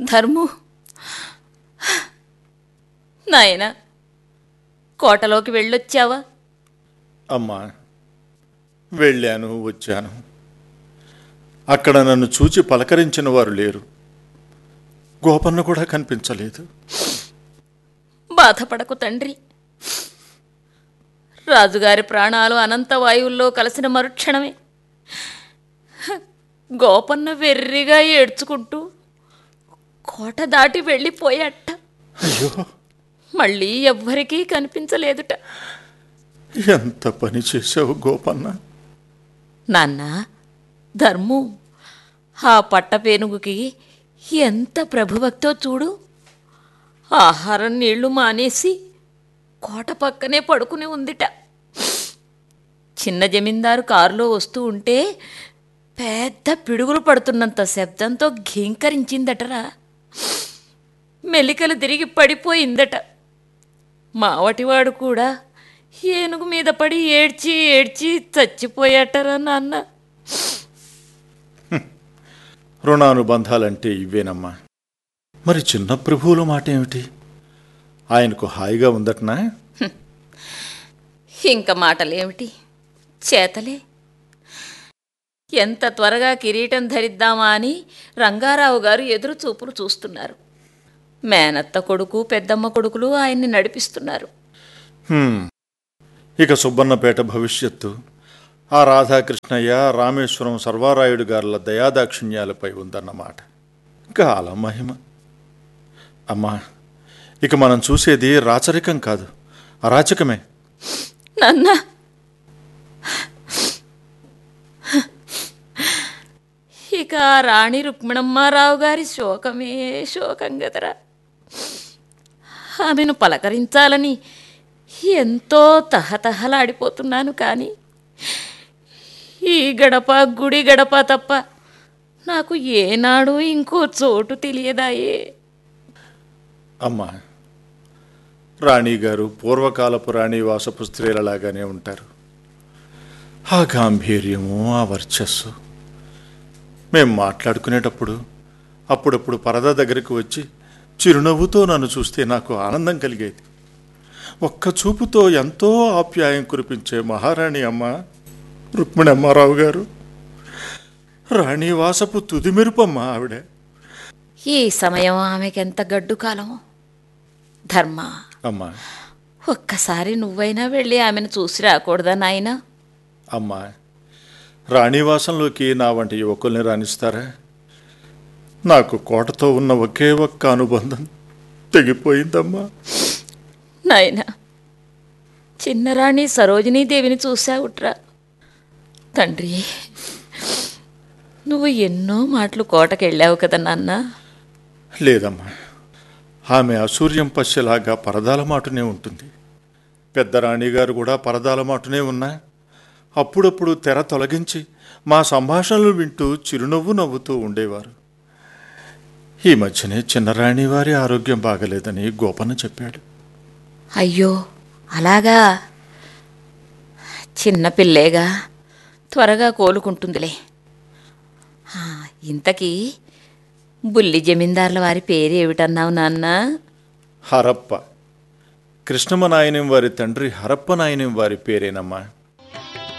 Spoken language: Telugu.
ధర్ము నాయనా కోటలోకి వెళ్ళొచ్చావా అమ్మా వెళ్ళాను వచ్చాను అక్కడ నన్ను చూచి పలకరించిన వారు లేరు గోపన్న కూడా కనిపించలేదు బాధపడకు తండ్రి రాజుగారి ప్రాణాలు అనంత వాయువుల్లో కలిసిన మరుక్షణమే గోపన్న వెర్రిగా ఏడ్చుకుంటూ కోట దాటి వెళ్ళిపోయాట అయ్యో మళ్ళీ ఎవ్వరికీ కనిపించలేదుట ఎంత పని చేసావు గోపన్న నాన్న ధర్ము ఆ పట్టపేనుగుకి ఎంత ప్రభుభక్తో చూడు ఆహారం నీళ్లు మానేసి కోట పక్కనే పడుకుని ఉందిట చిన్న జమీందారు కారులో వస్తూ ఉంటే పెద్ద పిడుగులు పడుతున్నంత శబ్దంతో ఘీంకరించిందటరా మెలికలు తిరిగి పడిపోయిందట మావటివాడు కూడా ఏనుగు మీద పడి ఏడ్చి ఏడ్చి చచ్చిపోయాటరా నాన్న రుణానుబంధాలంటే ఇవేనమ్మా మరి చిన్న ప్రభువుల మాట ఏమిటి ఆయనకు హాయిగా ఉందటనా ఇంక మాటలేమిటి చేతలే ఎంత త్వరగా కిరీటం ధరిద్దామా అని రంగారావు గారు ఎదురు చూపులు చూస్తున్నారు మేనత్త కొడుకు పెద్దమ్మ కొడుకులు ఆయన్ని నడిపిస్తున్నారు హ్మ్. ఇక సుబ్బన్నపేట భవిష్యత్తు ఆ రాధాకృష్ణయ్య రామేశ్వరం సర్వారాయుడు గారుల దయాదాక్షిణ్యాలపై ఉందన్నమాట కాలం మహిమ అమ్మా ఇక మనం చూసేది రాచరికం కాదు అరాచకమే నాన్న ఇక ఆ రాణి రుక్మిణమ్మారావు గారి శోకమే శోకం గదరా ఆమెను పలకరించాలని ఎంతో తహతహలాడిపోతున్నాను కానీ ఈ గడప గుడి గడప తప్ప నాకు ఏనాడు ఇంకో చోటు తెలియదాయే అమ్మా రాణి గారు పూర్వకాలపు రాణివాసపు స్త్రీలలాగానే ఉంటారు ఆ గాంభీర్యము ఆ వర్చస్సు మేం మాట్లాడుకునేటప్పుడు అప్పుడప్పుడు పరద దగ్గరికి వచ్చి చిరునవ్వుతో నన్ను చూస్తే నాకు ఆనందం కలిగేది ఒక్క చూపుతో ఎంతో ఆప్యాయం కురిపించే మహారాణి అమ్మ రుక్మిణి అమ్మారావు గారు రాణివాసపు తుదిమెరుపమ్మ ఆవిడ ఈ సమయం ఆమెకెంత గడ్డు కాలమో ధర్మ అమ్మా ఒక్కసారి నువ్వైనా వెళ్ళి ఆమెను చూసి రాకూడదా నాయనా అమ్మా రాణివాసంలోకి నా వంటి యువకుల్ని రాణిస్తారా నాకు కోటతో ఉన్న ఒకే ఒక్క అనుబంధం తెగిపోయిందమ్మా నాయనా చిన్నరాణి సరోజినీదేవిని చూశావుట్రా తండ్రి నువ్వు ఎన్నో మాటలు కోటకెళ్ళావు కదా నాన్న లేదమ్మా ఆమె అసూర్యం పశ్యలాగా పరదాల మాటునే ఉంటుంది పెద్ద రాణిగారు కూడా పరదాల మాటునే ఉన్నా అప్పుడప్పుడు తెర తొలగించి మా సంభాషణలు వింటూ చిరునవ్వు నవ్వుతూ ఉండేవారు ఈ మధ్యనే చిన్నరాణి వారి ఆరోగ్యం బాగలేదని గోపన్న చెప్పాడు అయ్యో అలాగా చిన్న పిల్లేగా త్వరగా కోలుకుంటుందిలే ఆ, ఇంతకీ బుల్లి జమీందార్ల వారి పేరు ఏమిటన్నావు నాన్న హరప్ప కృష్ణమ నాయనం వారి తండ్రి హరప్ప నాయనం వారి పేరేనమ్మా